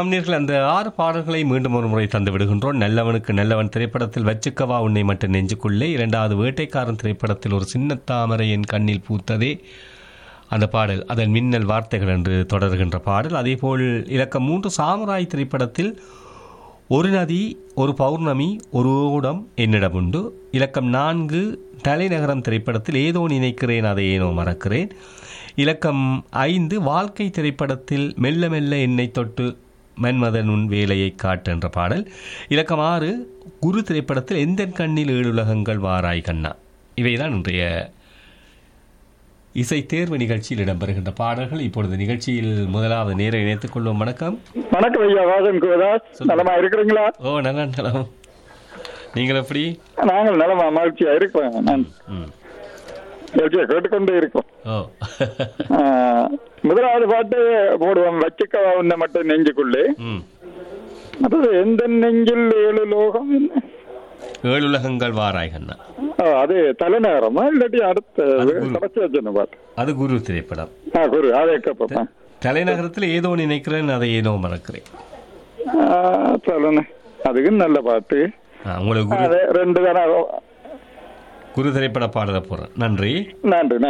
ஆம் நேர்கள் அந்த ஆறு பாடல்களை மீண்டும் ஒரு முறை தந்து விடுகின்றோம் நல்லவனுக்கு நல்லவன் திரைப்படத்தில் வச்சுக்கவா உன்னை மட்டும் நெஞ்சுக்குள்ளே இரண்டாவது வேட்டைக்காரன் திரைப்படத்தில் ஒரு சின்ன தாமரை என் கண்ணில் பூத்ததே அந்த பாடல் அதன் மின்னல் வார்த்தைகள் என்று தொடர்கின்ற பாடல் அதேபோல் இலக்கம் மூன்று சாமுராய் திரைப்படத்தில் ஒரு நதி ஒரு பௌர்ணமி ஒரு ஓடம் என்னிடம் உண்டு இலக்கம் நான்கு தலைநகரம் திரைப்படத்தில் ஏதோ நினைக்கிறேன் அதை ஏனோ மறக்கிறேன் இலக்கம் ஐந்து வாழ்க்கை திரைப்படத்தில் மெல்ல மெல்ல என்னை தொட்டு மன்மதன் உன் வேலையை காட்டு என்ற பாடல் இலக்கம் ஆறு குரு திரைப்படத்தில் எந்த கண்ணில் ஏழுலகங்கள் வாராய் கண்ணா இவைதான் இன்றைய இசை தேர்வு நிகழ்ச்சியில் இடம்பெறுகின்ற பாடல்கள் இப்பொழுது நிகழ்ச்சியில் முதலாவது நேரம் இணைத்துக் கொள்வோம் வணக்கம் வணக்கம் ஐயா வாசன் குவதாஸ் நலமா இருக்கிறீங்களா ஓ நல்லா நலம் நீங்கள் எப்படி நாங்கள் நலமா மகிழ்ச்சியா இருக்கிறோம் நான் ம் நிகழ்ச்சியை கேட்டுக்கொண்டே இருக்கோம் ஓ ஆஹ், முதலாவது பாட்டு போடுவோம் வச்சுக்கவா உன்னை மட்டும் நெஞ்சுக்குள்ளே ம் அதாவது எந்த நெஞ்சில் ஏழு லோகம் என்ன ஏழுலகங்கள் வாராய் கண்ணா ஆ, அது தலைநகரமா இல்லாட்டி அடுத்த கடைசி வச்சிருந்த பாட்டு அது குரு திரைப்படம் ஆ குரு அதே கேட்போம் தலைநகரத்தில் ஏதோ நினைக்கிறேன் அதை ஏதோ மறக்கிறேன் தலைன அதுக்கு நல்ல பாட்டு ஆ, உங்களுக்கு குரு அது ரெண்டு தானே குரு திரைப்பட பாடல போறேன் நன்றி நன்றி